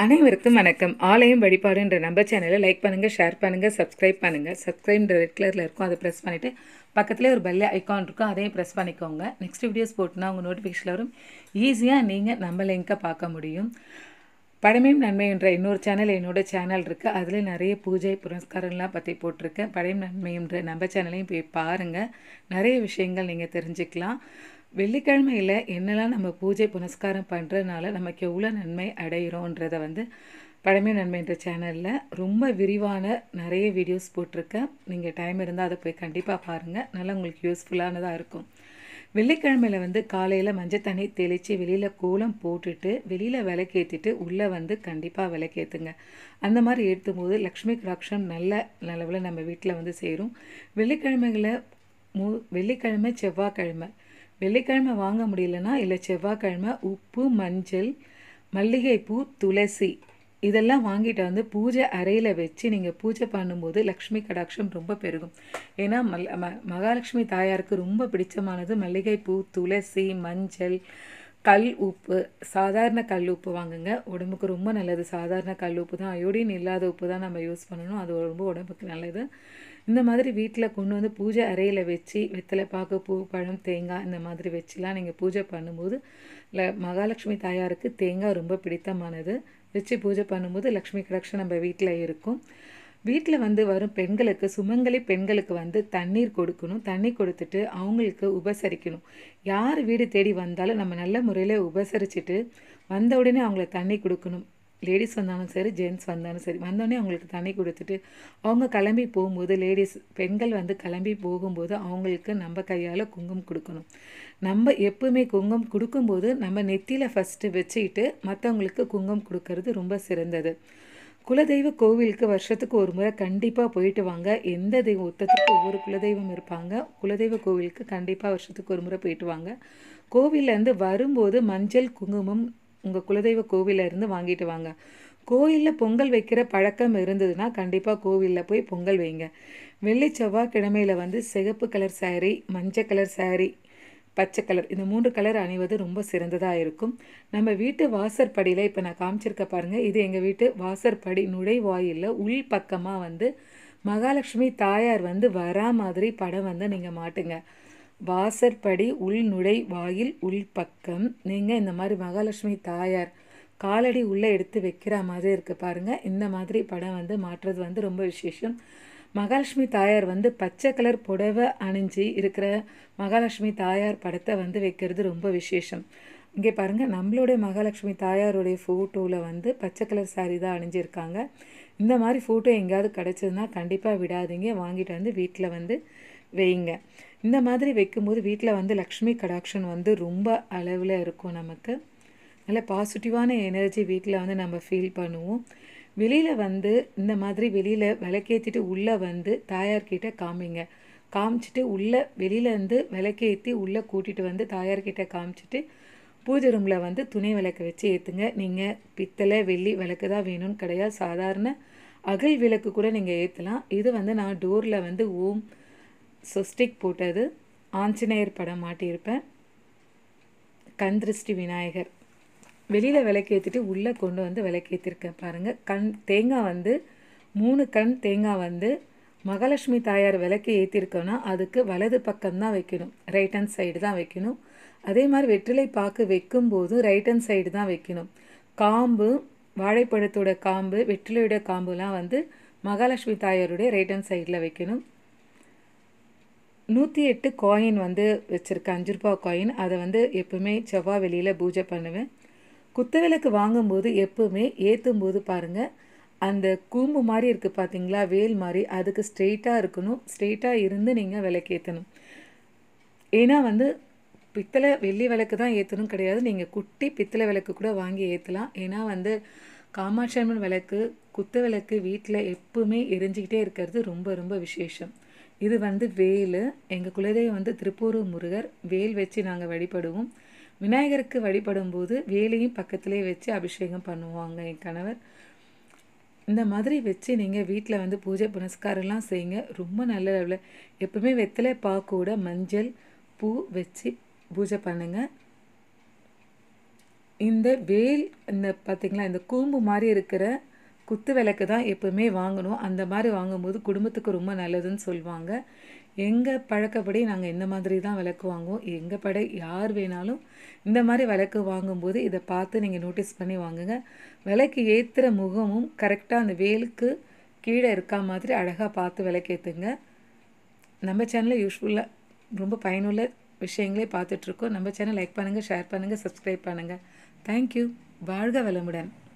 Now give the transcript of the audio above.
அனைவருக்கும் வணக்கம் ஆலயம் வழிபாடுன்ற நம்ம சேனலை லைக் பண்ணுங்கள் ஷேர் பண்ணுங்கள் சப்ஸ்கிரைப் பண்ணுங்கள் சப்ஸ்கிரைப்ன்ற ரெட் கலரில் இருக்கும் அதை ப்ரெஸ் பண்ணிவிட்டு பக்கத்துலேயே ஒரு பெல் ஐக்கான் இருக்கும் அதையும் ப்ரெஸ் பண்ணிக்கோங்க நெக்ஸ்ட் வீடியோஸ் போட்டுனா உங்கள் நோட்டிஃபிகேஷன் வரும் ஈஸியாக நீங்கள் நம்ம லிங்கை பார்க்க முடியும் பழமையும் நன்மைன்ற இன்னொரு சேனல் என்னோட சேனல் இருக்குது அதில் நிறைய பூஜை புரஸ்காரம்லாம் பற்றி போட்டிருக்கேன் பழையும் நன்மைன்ற நம்ம சேனலையும் போய் பாருங்கள் நிறைய விஷயங்கள் நீங்கள் தெரிஞ்சுக்கலாம் வெள்ளிக்கிழமையில் என்னெல்லாம் நம்ம பூஜை புனஸ்காரம் பண்ணுறதுனால நமக்கு எவ்வளோ நன்மை அடைகிறோன்றதை வந்து பழமை நன்மைன்ற சேனலில் ரொம்ப விரிவான நிறைய வீடியோஸ் போட்டிருக்கேன் நீங்கள் டைம் இருந்தால் அதை போய் கண்டிப்பாக பாருங்கள் நல்லா உங்களுக்கு யூஸ்ஃபுல்லானதாக இருக்கும் வெள்ளிக்கிழமையில் வந்து காலையில் மஞ்சள் தண்ணி தெளித்து வெளியில் கோலம் போட்டுட்டு வெளியில் விளக்கேற்றிட்டு உள்ளே வந்து கண்டிப்பாக விளக்கேற்றுங்க அந்த மாதிரி ஏற்றும் போது லக்ஷ்மி கடாட்சம் நல்ல நிலவில் நம்ம வீட்டில் வந்து சேரும் வெள்ளிக்கிழமைகளை மூ வெள்ளிக்கிழமை செவ்வாய்க்கிழமை வெள்ளிக்கிழமை வாங்க முடியலன்னா இல்லை செவ்வாய்க்கிழமை உப்பு மஞ்சள் மல்லிகைப்பூ துளசி இதெல்லாம் வாங்கிட்டு வந்து பூஜை அறையில் வச்சு நீங்கள் பூஜை பண்ணும்போது லக்ஷ்மி கடாட்சம் ரொம்ப பெருகும் ஏன்னா மல் ம மகாலட்சுமி தாயாருக்கு ரொம்ப பிடிச்சமானது மல்லிகைப்பூ துளசி மஞ்சள் கல் உப்பு சாதாரண கல் உப்பு வாங்குங்க உடம்புக்கு ரொம்ப நல்லது சாதாரண கல் உப்பு தான் அயோடின் இல்லாத உப்பு தான் நம்ம யூஸ் பண்ணணும் அது ரொம்ப உடம்புக்கு நல்லது இந்த மாதிரி வீட்டில் கொண்டு வந்து பூஜை அறையில் வச்சு வெத்தலை பாக்கு பூ பழம் தேங்காய் இந்த மாதிரி வச்சுலாம் நீங்கள் பூஜை பண்ணும்போது ல மகாலட்சுமி தாயாருக்கு தேங்காய் ரொம்ப பிடித்தமானது வச்சு பூஜை பண்ணும்போது லக்ஷ்மி கடாட்சம் நம்ம வீட்டில் இருக்கும் வீட்டில் வந்து வரும் பெண்களுக்கு சுமங்கலி பெண்களுக்கு வந்து தண்ணீர் கொடுக்கணும் தண்ணி கொடுத்துட்டு அவங்களுக்கு உபசரிக்கணும் யார் வீடு தேடி வந்தாலும் நம்ம நல்ல முறையில் உபசரிச்சுட்டு வந்த உடனே அவங்கள தண்ணி கொடுக்கணும் லேடிஸ் வந்தாலும் சரி ஜென்ட்ஸ் வந்தாலும் சரி வந்தோடனே அவங்களுக்கு தண்ணி கொடுத்துட்டு அவங்க கிளம்பி போகும்போது லேடிஸ் பெண்கள் வந்து கிளம்பி போகும்போது அவங்களுக்கு நம்ம கையால் குங்குமம் கொடுக்கணும் நம்ம எப்பவுமே குங்குமம் கொடுக்கும்போது நம்ம நெத்தியில் ஃபஸ்ட்டு வச்சுக்கிட்டு மற்றவங்களுக்கு குங்குமம் கொடுக்கறது ரொம்ப சிறந்தது குலதெய்வ கோவிலுக்கு வருஷத்துக்கு ஒரு முறை கண்டிப்பாக போயிட்டு வாங்க எந்த தெய்வம் ஒத்தத்துக்கு ஒவ்வொரு குலதெய்வம் இருப்பாங்க குலதெய்வ கோவிலுக்கு கண்டிப்பாக வருஷத்துக்கு ஒரு முறை போயிட்டு வாங்க கோவிலேருந்து வரும்போது மஞ்சள் குங்குமம் உங்கள் குலதெய்வ கோவிலில் இருந்து வாங்கிட்டு வாங்க கோயிலில் பொங்கல் வைக்கிற பழக்கம் இருந்ததுன்னா கண்டிப்பாக கோவிலில் போய் பொங்கல் வைங்க வெள்ளி செவ்வாய்க்கிழமையில் வந்து சிகப்பு கலர் சாரீ மஞ்சள் கலர் சாரீ பச்சை கலர் இந்த மூன்று கலர் அணிவது ரொம்ப சிறந்ததாக இருக்கும் நம்ம வீட்டு வாசற்படியில் இப்போ நான் காமிச்சிருக்க பாருங்கள் இது எங்கள் வீட்டு வாசற்படி நுழைவாயிலில் உள் பக்கமாக வந்து மகாலட்சுமி தாயார் வந்து வரா மாதிரி படம் வந்து நீங்கள் மாட்டுங்க வாசற்படி உள் நுழை வாயில் உள் பக்கம் நீங்கள் இந்த மாதிரி மகாலட்சுமி தாயார் காலடி உள்ளே எடுத்து வைக்கிற மாதிரி இருக்குது பாருங்கள் இந்த மாதிரி படம் வந்து மாற்றுறது வந்து ரொம்ப விசேஷம் மகாலட்சுமி தாயார் வந்து பச்சை கலர் புடவை அணிஞ்சு இருக்கிற மகாலட்சுமி தாயார் படத்தை வந்து வைக்கிறது ரொம்ப விசேஷம் இங்கே பாருங்கள் நம்மளுடைய மகாலட்சுமி தாயாருடைய ஃபோட்டோவில் வந்து பச்சை கலர் சாரீ தான் அணிஞ்சிருக்காங்க இந்த மாதிரி ஃபோட்டோ எங்கேயாவது கிடச்சதுன்னா கண்டிப்பாக விடாதீங்க வாங்கிட்டு வந்து வீட்டில் வந்து வைங்க இந்த மாதிரி வைக்கும்போது வீட்டில் வந்து லக்ஷ்மி கடாக்ஷன் வந்து ரொம்ப அளவில் இருக்கும் நமக்கு நல்ல பாசிட்டிவான எனர்ஜி வீட்டில் வந்து நம்ம ஃபீல் பண்ணுவோம் வெளியில் வந்து இந்த மாதிரி வெளியில் விளக்கேற்றிட்டு உள்ளே வந்து தாயார்கிட்ட காமிங்க காமிச்சிட்டு உள்ளே வெளியிலேருந்து விளக்கேற்றி உள்ளே கூட்டிகிட்டு வந்து தாயார்கிட்ட காமிச்சிட்டு பூஜை ரூமில் வந்து துணை விளக்கு வச்சு ஏற்றுங்க நீங்கள் பித்தளை வெள்ளி விளக்கு தான் வேணும்னு கிடையாது சாதாரண அகல் விளக்கு கூட நீங்கள் ஏற்றலாம் இது வந்து நான் டோரில் வந்து ஓம் சொஸ்டிக் போட்டது ஆஞ்சநேயர் படம் மாட்டியிருப்பேன் கண் திருஷ்டி விநாயகர் வெளியில் விளக்கேற்றிட்டு உள்ளே கொண்டு வந்து விளக்கேற்றிருக்கேன் பாருங்கள் கண் தேங்காய் வந்து மூணு கண் தேங்காய் வந்து மகாலட்சுமி தாயார் விளக்கு ஏற்றிருக்கோன்னா அதுக்கு வலது பக்கம் தான் வைக்கணும் ரைட் ஹேண்ட் சைடு தான் வைக்கணும் அதே மாதிரி வெற்றிலை பாக்கு வைக்கும்போது ரைட் ஹேண்ட் சைடு தான் வைக்கணும் காம்பு வாழைப்பழத்தோட காம்பு வெற்றிலையோட காம்புலாம் வந்து மகாலட்சுமி தாயாருடைய ரைட் ஹேண்ட் சைடில் வைக்கணும் நூற்றி எட்டு காயின் வந்து வச்சுருக்கேன் அஞ்சு ரூபா காயின் அதை வந்து எப்பவுமே செவ்வாய் வெளியில் பூஜை பண்ணுவேன் குத்துவிளக்கு வாங்கும்போது எப்பவுமே ஏற்றும் போது பாருங்கள் அந்த கூம்பு மாதிரி இருக்குது பார்த்தீங்களா வேல் மாதிரி அதுக்கு ஸ்ட்ரெயிட்டாக இருக்கணும் ஸ்ட்ரெயிட்டாக இருந்து நீங்கள் விளக்கேற்றணும் ஏன்னா வந்து பித்தளை வெள்ளி விளக்கு தான் ஏற்றணும் கிடையாது நீங்கள் குட்டி பித்தளை விளக்கு கூட வாங்கி ஏற்றலாம் ஏன்னா வந்து காமாட்சி அம்மன் விளக்கு குத்து விளக்கு வீட்டில் எப்பவுமே எரிஞ்சிக்கிட்டே இருக்கிறது ரொம்ப ரொம்ப விசேஷம் இது வந்து வேல் எங்கள் குலதெய்வம் வந்து திருப்பூர் முருகர் வேல் வச்சு நாங்கள் வழிபடுவோம் விநாயகருக்கு வழிபடும் போது வேலையும் பக்கத்துலேயே வச்சு அபிஷேகம் பண்ணுவாங்க என் கணவர் இந்த மாதிரி வச்சு நீங்கள் வீட்டில் வந்து பூஜை புனஸ்காரம்லாம் செய்யுங்க ரொம்ப நல்ல லெவலில் எப்பவுமே வெத்தலை பாக்கூட மஞ்சள் பூ வச்சு பூஜை பண்ணுங்கள் இந்த வேல் இந்த பார்த்திங்களா இந்த கூம்பு மாதிரி இருக்கிற குத்து விளக்கு தான் எப்போவுமே வாங்கணும் அந்த மாதிரி வாங்கும்போது குடும்பத்துக்கு ரொம்ப நல்லதுன்னு சொல்லுவாங்க எங்கள் பழக்கப்படி நாங்கள் இந்த மாதிரி தான் விளக்கு வாங்குவோம் எங்கள் படை யார் வேணாலும் இந்த மாதிரி விளக்கு வாங்கும்போது இதை பார்த்து நீங்கள் நோட்டீஸ் பண்ணி வாங்குங்க விளக்கு ஏற்றுற முகமும் கரெக்டாக அந்த வேலுக்கு கீழே இருக்கா மாதிரி அழகாக பார்த்து விளக்கேற்றுங்க நம்ம சேனலில் யூஸ்ஃபுல்லாக ரொம்ப பயனுள்ள விஷயங்களே பார்த்துட்ருக்கோம் நம்ம சேனல் லைக் பண்ணுங்கள் ஷேர் பண்ணுங்கள் சப்ஸ்கிரைப் பண்ணுங்கள் தேங்க்யூ வாழ்க வளமுடன்